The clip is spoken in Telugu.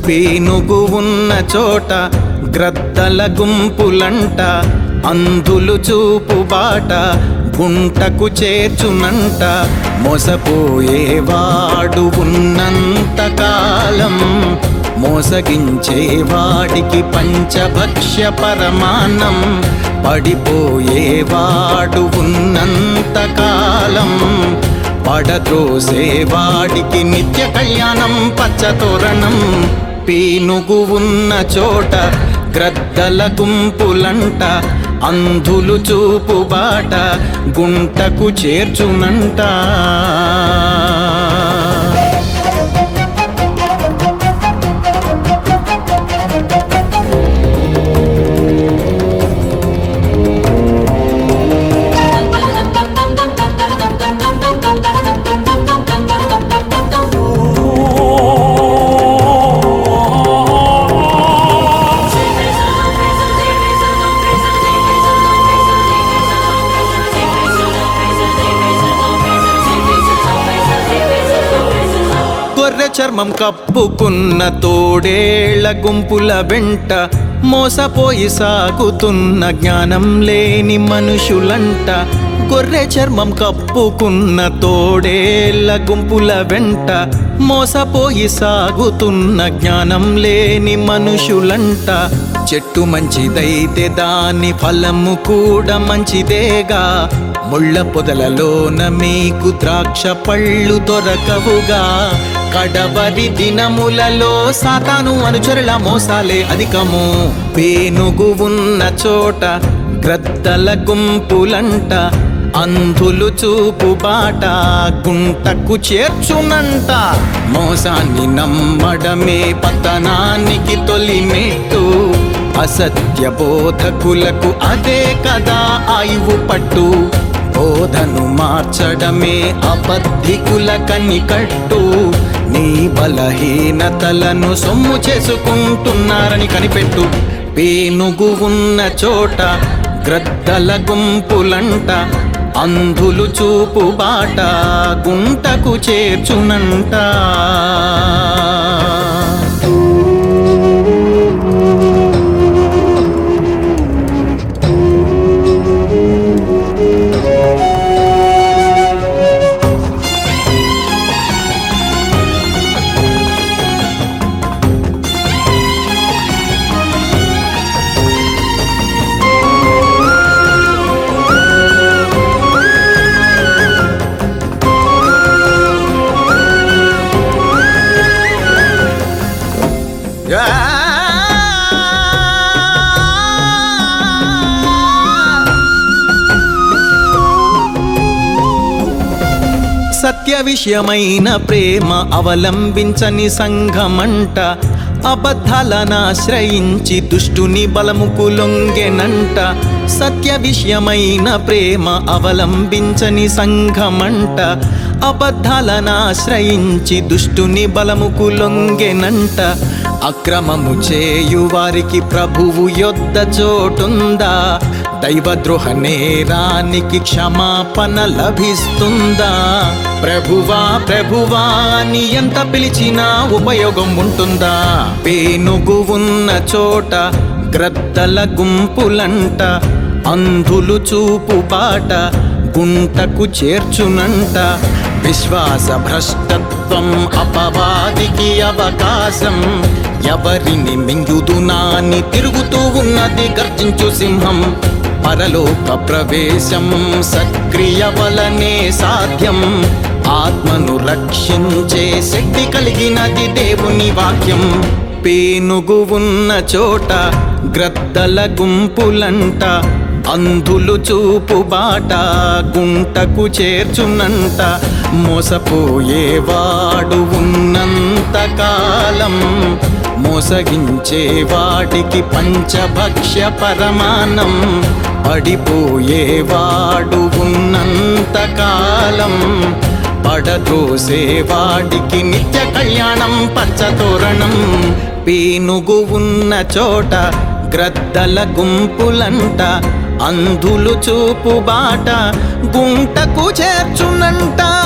పీనుగు ఉన్న చోట గ్రద్దల గుంపులంట అంధులు చూపు బాట గుంటకు చేర్చునంట మోసపోయేవాడు ఉన్నంత కాలం మోసగించేవాడికి పంచభక్ష్య పరమాన్నం పడిపోయేవాడు ఉన్నంత కాలం పడద్రోసేవాడికి నిత్య కళ్యాణం పచ్చతోరణం పీనుగు ఉన్న చోట గ్రద్దల గుంపులంట అంధులు చూపు బాట గుంటకు చేర్చునంట గొర్రె చర్మం కప్పుకున్న తోడేళ్ల గుంపుల వెంట మోసపోయి సాగుతున్న జ్ఞానం లేని మనుషులంట గొర్రె చర్మం కప్పుకున్న తోడేళ్ల గుంపుల వెంట మోసపోయి సాగుతున్న జ్ఞానం లేని మనుషులంట చెట్టు మంచిదైతే దాని ఫలము కూడా మంచిదేగా ముళ్ళ పొదలలోన మీకు ద్రాక్ష పళ్ళు దొరకవుగా కడవరి దినములలో సాతాను అనుచరుల మోసాలే అధికము పేనుగు ఉన్న చోట గ్రద్దల గుంపులంట అంధులు చూపు బాట గుంటకు చేర్చునంట మోసాన్ని నమ్మడమే పతనానికి తొలి మెట్టు అసత్య బోధకులకు అదే కదా ఆయువు పట్టు బోధను మార్చడమే అబద్ధికుల కనికట్టు నీ బలహీనతలను సొమ్ము చేసుకుంటున్నారని కనిపెట్టు పేనుగు ఉన్న చోట గ్రద్దల గుంపులంట అంధులు చూపు బాట గుంటకు చేర్చునంట సత్య విషయమైన ప్రేమ అవలంబించని సంఘమంట అబద్ధాలనాశ్రయించి దుష్టుని బలముకు లొంగెనంట సత్య విషయమైన ప్రేమ అవలంబించని సంఘమంట అబద్ధాలనాశ్రయించి దుష్టుని బలముకు లొంగెనంట అక్రమము చేయు వారికి ప్రభువు యొద్ద చోటుందా దైవద్రోహ నేరానికి క్షమాపణ లభిస్తుందా ప్రభువా ప్రభువా అని ఎంత పిలిచినా ఉపయోగం ఉంటుందా పేనుగు ఉన్న చోట గ్రద్దల గుంపులంట అంధులు చూపు బాట గుంటకు చేర్చునంట విశ్వాస భ్రష్టత్వం అపవాదికి అవకాశం ఎవరిని మింగుదునాని తిరుగుతూ ఉన్నది గర్జించు సింహం పరలోక ప్రవేశం సక్రియ వలనే సాధ్యం ఆత్మను రక్షించే శక్తి కలిగినది దేవుని వాక్యం పేనుగు ఉన్న చోట గ్రద్దల గుంపులంట అంధులు చూపు బాట గుంటకు చేర్చునంట మోసపోయేవాడు ఉన్నంత కాలం మోసగించే వాడికి పంచభక్ష్య పరమానం పడిపోయేవాడు ఉన్నంత కాలం పడద్రోసేవాడికి నిత్య కళ్యాణం పచ్చతోరణం పీనుగు ఉన్న చోట గ్రద్దల గుంపులంట అంధులు చూపు బాట గుంటకు చేర్చునంట